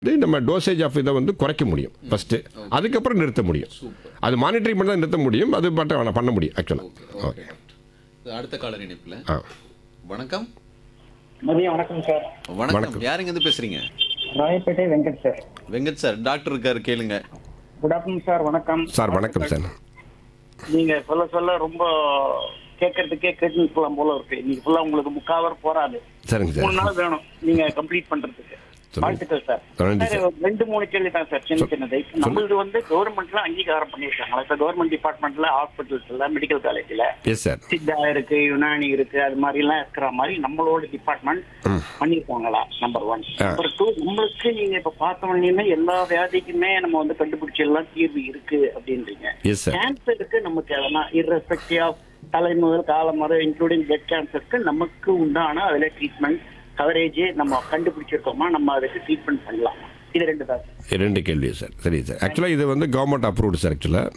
இது நம்ம dosage of இதை வந்து குறைக்க முடியும் ஃபஸ்ட்டு அதுக்கப்புறம் நிறுத்த முடியும் அது மானிட்டரிங் பண்ணி தான் நிறுத்த முடியும் அது பட் வேணாம் பண்ண முடியும் ஆக்சுவலாக ஓகே அடுத்த காலர் இணைப்புல ஆ வணக்கம் மதியம் வணக்கம் சார் வணக்கம் யாருங்க இருந்து பேசுறீங்க Royapettah Venkat sir Venkat sir doctor இருக்காரு கேளுங்க குட் ஆஃப்டர்நூன் சார் வணக்கம் சார் வணக்கம் சார் நீங்க சொல்ல சொல்ல ரொம்ப கேட்கறதுக்கே கேட்டு போலாம் போல இருக்கு இன்னைக்கு ஃபுல்லா உங்களுக்கு முக்காவர் போறாது சரிங்க மூணு சார் நாள் வேணும் நீங்க கம்ப்ளீட் பண்றதுக்கு சொல்லுங்க. வாழ்த்துக்கள் சார் நன்றி சார், ஒரு ரெண்டு மூணு கேள்வி தான் சார் சின்ன சின்னது இப்ப நம்மளது வந்து கவர்மெண்ட்ல அங்கீகாரம் பண்ணிருக்காங்களா இப்ப கவர்மெண்ட் டிபார்ட்மெண்ட்ல ஹாஸ்பிட்டல்ஸ்ல மெடிக்கல் காலேஜ்ல எஸ் சார் சித்தா இருக்கு யுனானி இருக்கு அது மாதிரி எல்லாம் இருக்கிற மாதிரி நம்மளோட டிபார்ட்மெண்ட் பண்ணிருக்காங்களா நம்பர் ஒன் ஆ. நம்பர் டூ நம்மளுக்கு நீங்க இப்ப பார்த்த உடனே எல்லா வியாதிக்குமே நம்ம வந்து கண்டுபிடிச்ச எல்லாம் தீர்வு இருக்கு அப்படின்றீங்க எஸ் சார் கேன்சருக்கு நமக்கு எதனா irrespective ஆஃப் தலை முதல் காலம் வரை இன்க்ளூடிங் பிளட் கேன்சருக்கு நமக்கு உண்டான அதுல ட்ரீட்மெண்ட் கவரேஜ் நம்ம கண்டுபிடிச்சிருக்கோமா நம்ம அதுக்கு ட்ரீட்மெண்ட் பண்ணலாம் இது ரெண்டு தான் ரெண்டு கேள்வி சார் சரி சார் ஆக்சுவலாக இது வந்து கவர்மெண்ட் அப்ரூவ்டு சார் ஆக்சுவலாக